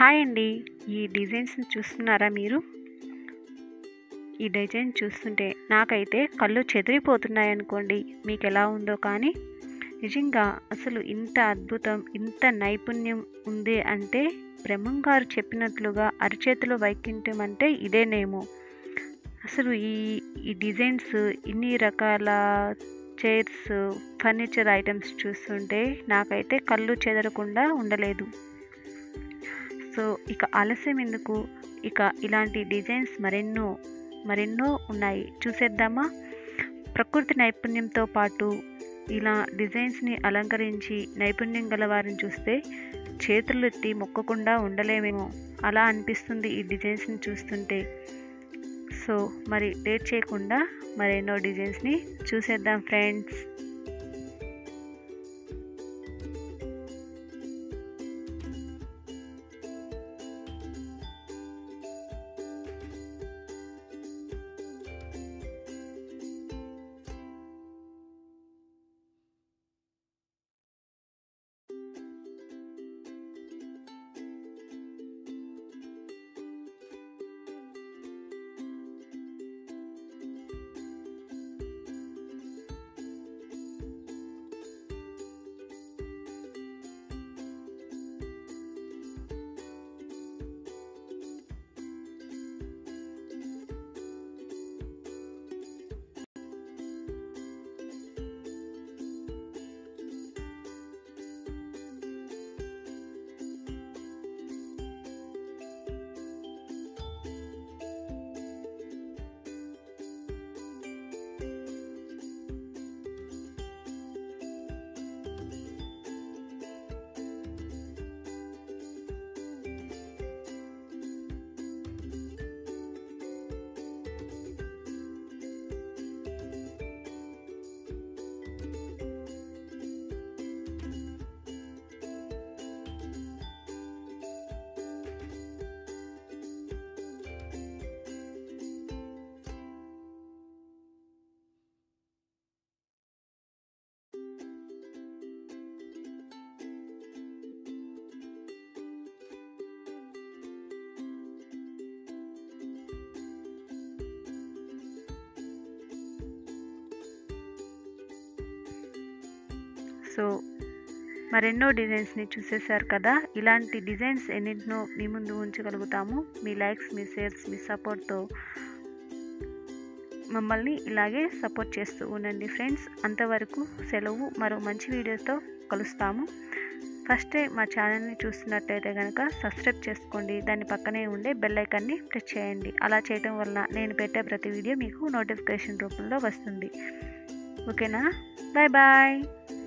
hi అండి ఈ డిజైన్స్ని చూస్తున్నారా మీరు ఈ డిజైన్ చూస్తుంటే నాకైతే కళ్ళు చెదిరిపోతున్నాయి అనుకోండి మీకు ఎలా ఉందో కానీ నిజంగా అసలు ఇంత అద్భుతం ఇంత నైపుణ్యం ఉంది అంటే బ్రహ్మం గారు చెప్పినట్లుగా అరచేతిలో వైకుంఠం అంటే ఇదేనేమో అసలు ఈ ఈ డిజైన్స్ ఇన్ని రకాల చైర్స్ ఫర్నిచర్ ఐటమ్స్ చూస్తుంటే నాకైతే కళ్ళు చెదరకుండా ఉండలేదు సో ఇక ఆలస్యం ఎందుకు ఇక ఇలాంటి డిజైన్స్ మరెన్నో మరెన్నో ఉన్నాయి చూసేద్దామా ప్రకృతి నైపుణ్యంతో పాటు ఇలా డిజైన్స్ని అలంకరించి నైపుణ్యం గల వారిని చూస్తే చేతులు ఎత్తి మొక్కకుండా ఉండలేమేమో అలా అనిపిస్తుంది ఈ డిజైన్స్ని చూస్తుంటే సో మరి లేట్ చేయకుండా మరెన్నో డిజైన్స్ని చూసేద్దాం ఫ్రెండ్స్ సో మరెన్నో డిజైన్స్ని చూసేశారు కదా ఇలాంటి డిజైన్స్ ఎన్నింటినో మీ ముందు ఉంచగలుగుతాము మీ లైక్స్ మీ షేర్స్ మీ సపోర్ట్తో మమ్మల్ని ఇలాగే సపోర్ట్ చేస్తూ ఉండండి ఫ్రెండ్స్ అంతవరకు సెలవు మరో మంచి వీడియోతో కలుస్తాము ఫస్ట్ టైం మా ఛానల్ని చూస్తున్నట్టయితే కనుక సబ్స్క్రైబ్ చేసుకోండి దాని పక్కనే ఉండే బెల్ ఐకాన్ని ప్రెస్ చేయండి అలా చేయడం వలన నేను పెట్టే ప్రతి వీడియో మీకు నోటిఫికేషన్ రూపంలో వస్తుంది ఓకేనా బాయ్ బాయ్